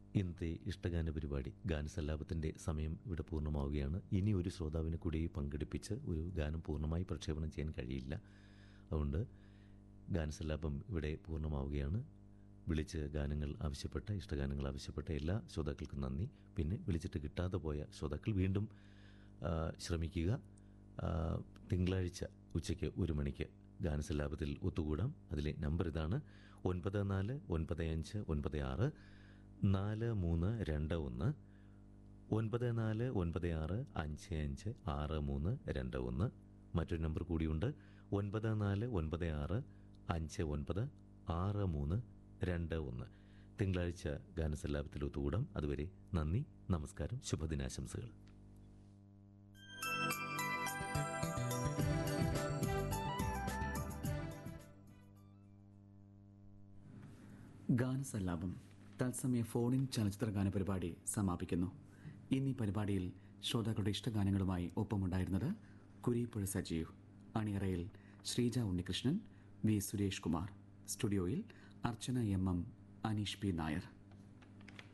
ഇന്നത്തെ ഇഷ്ടഗാന പരിപാടി ഗാനസല്ലാപത്തിൻ്റെ സമയം ഇവിടെ പൂർണ്ണമാവുകയാണ് ഇനി ഒരു ശ്രോതാവിനെ കൂടി പങ്കെടുപ്പിച്ച് ഒരു ഗാനം പൂർണ്ണമായി പ്രക്ഷേപണം ചെയ്യാൻ കഴിയില്ല അതുകൊണ്ട് ഗാനസല്ലാപം ഇവിടെ പൂർണ്ണമാവുകയാണ് വിളിച്ച് ഗാനങ്ങൾ ആവശ്യപ്പെട്ട ഇഷ്ടഗാനങ്ങൾ ആവശ്യപ്പെട്ട എല്ലാ ശ്രോതാക്കൾക്കും നന്ദി പിന്നെ വിളിച്ചിട്ട് കിട്ടാതെ പോയ ശ്രോതാക്കൾ വീണ്ടും ആ, ശ്രമിക്കുക ആ, തിങ്കളാഴ്ച ഉച്ചയ്ക്ക് ഒരു മണിക്ക് ഗാനസല്ലാപത്തിൽ ഒത്തുകൂടാം അതിലെ നമ്പർ ഇതാണ് ഒൻപത് നാല് ഒൻപത് അഞ്ച് ഒൻപത് ആറ് നാല് മൂന്ന് രണ്ട് ഒന്ന് ഒൻപത് നാല് ഒൻപത് ആറ് അഞ്ച് അഞ്ച് ആറ് മൂന്ന് രണ്ട് ഒന്ന് മറ്റൊരു നമ്പർ കൂടിയുണ്ട് ഒൻപത് നാല് ഒൻപത് ആറ് അഞ്ച് ഒൻപത് ആറ് മൂന്ന് രണ്ട് ഒന്ന് തിങ്കളാഴ്ച ഗാനസല്ലാപത്തിൽ ഒത്തുകൂടാം അതുവരെ നന്ദി നമസ്കാരം ശുഭദിനാശംസകൾ ഗാനസല്ലാപം തത്സമയ ഫോണിൻ ചലച്ചിത്ര ഗാന പരിപാടി സമാപിക്കുന്നു ഇന്നീ പരിപാടിയിൽ ശ്രോതാക്കളുടെ ഇഷ്ടഗാനങ്ങളുമായി ഒപ്പമുണ്ടായിരുന്നത് കുരീപ്പുഴ സജീവ് അണിയറയിൽ ശ്രീജ ഉണ്ണികൃഷ്ണൻ വി സുരേഷ് കുമാർ സ്റ്റുഡിയോയിൽ Archana M M Aneesh P Nair